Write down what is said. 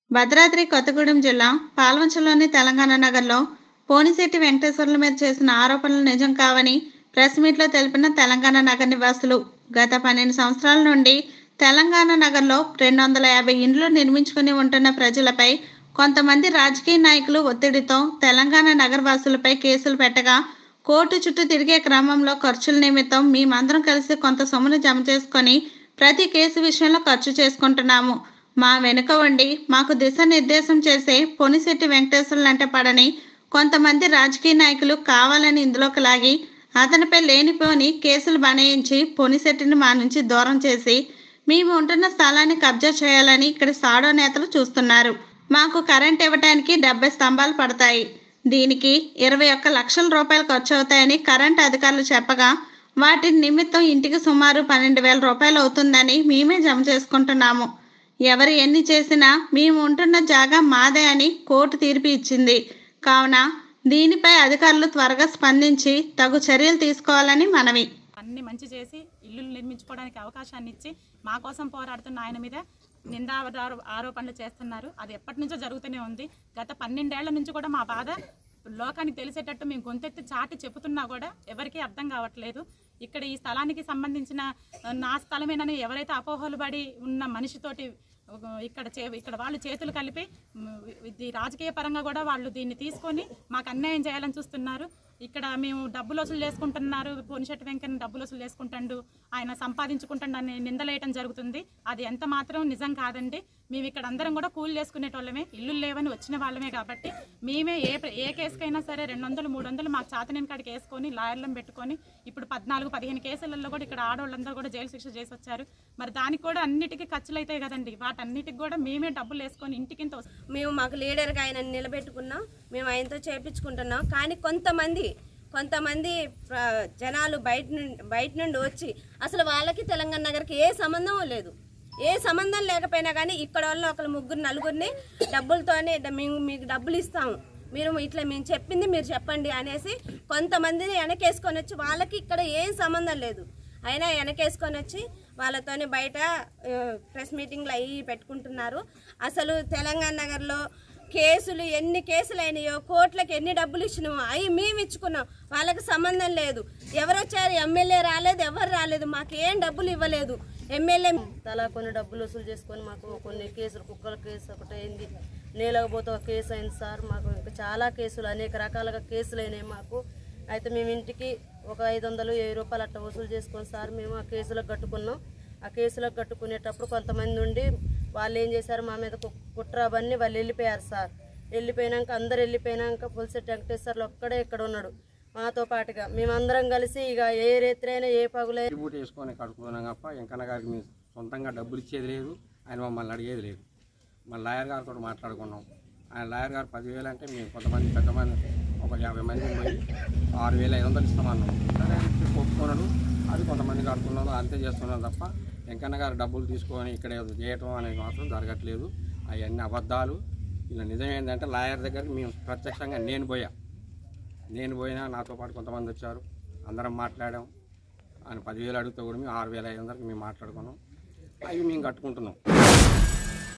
భద్రాద్రి కొత్తగూడెం జిల్లా పాల్వంచలోని తెలంగాణ నగర్లో పోనిశెట్టి వెంకటేశ్వర్ల మీద చేసిన ఆరోపణలు నిజం కావని ప్రెస్ మీట్లో తెలిపిన తెలంగాణ నగర్ నివాసులు గత పన్నెండు సంవత్సరాల నుండి తెలంగాణ నగర్లో రెండు వందల యాభై ఇండ్లు నిర్మించుకుని ఉంటున్న ప్రజలపై కొంతమంది రాజకీయ నాయకులు ఒత్తిడితో తెలంగాణ నగరవాసులపై కేసులు పెట్టగా కోర్టు చుట్టూ తిరిగే క్రమంలో ఖర్చుల నిమిత్తం మేమందరం కలిసి కొంత సొమ్మును జమ చేసుకొని ప్రతి కేసు విషయంలో ఖర్చు చేసుకుంటున్నాము మా వెనుక ఉండి మాకు దిశానిర్దేశం చేసే పొనిశెట్టి వెంకటేశ్వర్లు అంటే పడని కొంతమంది రాజకీయ నాయకులు కావాలని ఇందులోకి లాగి అతనిపై లేనిపోని కేసులు బనాయించి పొనిశెట్టిని మా నుంచి దూరం చేసి మేము ఉంటున్న స్థలాన్ని కబ్జా చేయాలని ఇక్కడ సాడో నేతలు చూస్తున్నారు మాకు కరెంట్ ఇవ్వడానికి డెబ్బై స్తంభాలు పడతాయి దీనికి ఇరవై ఒక్క లక్షల రూపాయలు ఖర్చు అవుతాయని కరెంట్ అధికారులు చెప్పగా వాటి నిమిత్తం ఇంటికి సుమారు పన్నెండు వేల రూపాయలు అవుతుందని మేమే జమ చేసుకుంటున్నాము ఎవరు ఎన్ని చేసినా మేము ఉంటున్న జాగా మాదే అని కోర్టు తీర్పు ఇచ్చింది కావున దీనిపై అధికారులు త్వరగా స్పందించి తగు చర్యలు తీసుకోవాలని మనవి అన్ని మంచి చేసి ఇల్లులు నిర్మించుకోవడానికి అవకాశాన్ని ఇచ్చి మా కోసం పోరాడుతున్న ఆయన మీద నిందా ఆరో- ఆరోపణలు చేస్తున్నారు అది ఎప్పటి నుంచో జరుగుతూనే ఉంది గత పన్నెండేళ్ల నుంచి కూడా మా బాధ లోకానికి తెలిసేటట్టు మేము గొంతెత్తి చాటి చెబుతున్నా కూడా ఎవరికీ అర్థం కావట్లేదు ఇక్కడ ఈ స్థలానికి సంబంధించిన ఆ, నా స్థలమేనని ఎవరైతే అపోహలు పడి ఉన్న మనిషితోటి ఒక ఇక్కడ చే ఇక్కడ వాళ్ళు చేతులు కలిపి మ్, ఇది రాజకీయ పరంగా కూడా వాళ్ళు దీన్ని తీసుకొని మాకు అన్యాయం చేయాలని చూస్తున్నారు ఇక్కడ మేము డబ్బులు వసూలు చేసుకుంటున్నారు పోనిశెట్టి వెంకన్న డబ్బులు వసూలు చేసుకుంటాడు ఆయన సంపాదించుకుంటాడు అని నిందలేయటం జరుగుతుంది అది ఎంత మాత్రం నిజం కాదండి మేము ఇక్కడ అందరం కూడా కూలి చేసుకునేటోళ్ళమే ఇల్లు లేవని వచ్చిన వాళ్ళమే కాబట్టి మేమే ఏ ప్ర- ఏ కేసుకైనా సరే రెండు వందలు మూడు వందలు మాకు చాతనేని కాడికి వేసుకొని లాయర్లను పెట్టుకొని ఇప్పుడు పద్నాలుగు పదిహేను కేసులలో కూడా ఇక్కడ ఆడవాళ్ళందరూ కూడా జైలు శిక్ష చేసి వచ్చారు మరి దానికి కూడా అన్నిటికీ ఖర్చులు అవుతాయి కదండి వాటన్నిటికి కూడా మేమే డబ్బులు వేసుకొని ఇంటికింత వస్- మేము మాకు లీడర్గా ఆయన నిలబెట్టుకున్నాం మేము ఆయనతో చేపించుకుంటున్నాం కానీ కొంతమంది కొంతమంది ప్ర- జనాలు బయట నుండి బయట నుండి వచ్చి అసలు వాళ్ళకి తెలంగాణ నగర్కి ఏ సంబంధం లేదు ఏ సంబంధం లేకపోయినా కానీ ఇక్కడ వాళ్ళు ఒకరు ముగ్గురు నలుగురిని డబ్బులతోనే డ- మేము మీకు డబ్బులు ఇస్తాము మీరు ఇట్లా మేము చెప్పింది మీరు చెప్పండి అనేసి కొంతమందిని వెనకేసుకొని వచ్చి వాళ్ళకి ఇక్కడ ఏం సంబంధం లేదు అయినా వెనకేసుకొని వచ్చి వాళ్ళతోని బయట ఆ, ప్రెస్ మీటింగ్లు అవి పెట్టుకుంటున్నారు అసలు తెలంగాణ నగర్లో కేసులు ఎన్ని కేసులు అయినాయో కోట్లకి ఎన్ని డబ్బులు ఇచ్చినామో అవి మేము ఇచ్చుకున్నాం వాళ్ళకి సంబంధం లేదు ఎవరు వచ్చారు ఎమ్మెల్యే రాలేదు ఎవరు రాలేదు మాకు ఏం డబ్బులు ఇవ్వలేదు ఎమ్మెల్యే తలా కొన్ని డబ్బులు వసూలు చేసుకొని మాకు కొన్ని కేసులు కుక్కల కేసు ఒకటి అయింది నేలకపోతే ఒక కేసు అయింది సార్ మాకు ఇంకా చాలా కేసులు అనేక రకాలుగా కేసులు అయినాయి మాకు అయితే మేము ఇంటికి ఒక ఐదు వందలు వెయ్యి రూపాయలు అట్లా వసూలు చేసుకొని సార్ మేము ఆ కేసులకు కట్టుకున్నాం ఆ కేసులకు కట్టుకునేటప్పుడు కొంతమంది ఉండి వాళ్ళు ఏం చేశారు మా మీద కు- కుట్ర అవన్నీ వాళ్ళు వెళ్ళిపోయారు సార్ వెళ్ళిపోయినాక అందరు వెళ్ళిపోయినాక పులిసెట్టి వెంకటేశ్వర్లు ఒక్కడే ఇక్కడ ఉన్నాడు మాతో పాటుగా మేమందరం కలిసి ఇక ఏ రేత్రైనా ఏ పగులైనా డిస్ట్రిబ్యూట్ చేసుకొని కడుక్కున్నాం తప్ప వెంకన్న గారికి మేము సొంతంగా డబ్బులు ఇచ్చేది లేదు ఆయన మమ్మల్ని అడిగేది లేదు మా లాయర్ గారితో మాట్లాడుకున్నాం ఆయన లాయర్ గారు పదివేలు అంటే మేము కొంతమంది పెద్ద మంది ఒక యాభై మంది పోయి ఆరు వేల ఐదు వందలు ఇస్తామన్నాం సరే అని చెప్పి ఒప్పుకున్నాడు అది కొంతమంది కడుక్కున్నాడు అంతే చేస్తున్నాం తప్ప వెంకన్న గారు డబ్బులు తీసుకొని ఇక్కడ ఏదో చేయటం అనేది మాత్రం జరగట్లేదు అవన్నీ అబద్ధాలు ఇలా నిజం ఏంటంటే లాయర్ దగ్గరికి మేము ప్రత్యక్షంగా నేను పోయా నేను పోయినా నాతో పాటు కొంతమంది వచ్చారు అందరం మాట్లాడాం ఆయన పదివేలు అడిగితే కూడా మేము ఆరు వేల ఐదు వందలకి మేము మాట్లాడుకున్నాం అవి మేము కట్టుకుంటున్నాం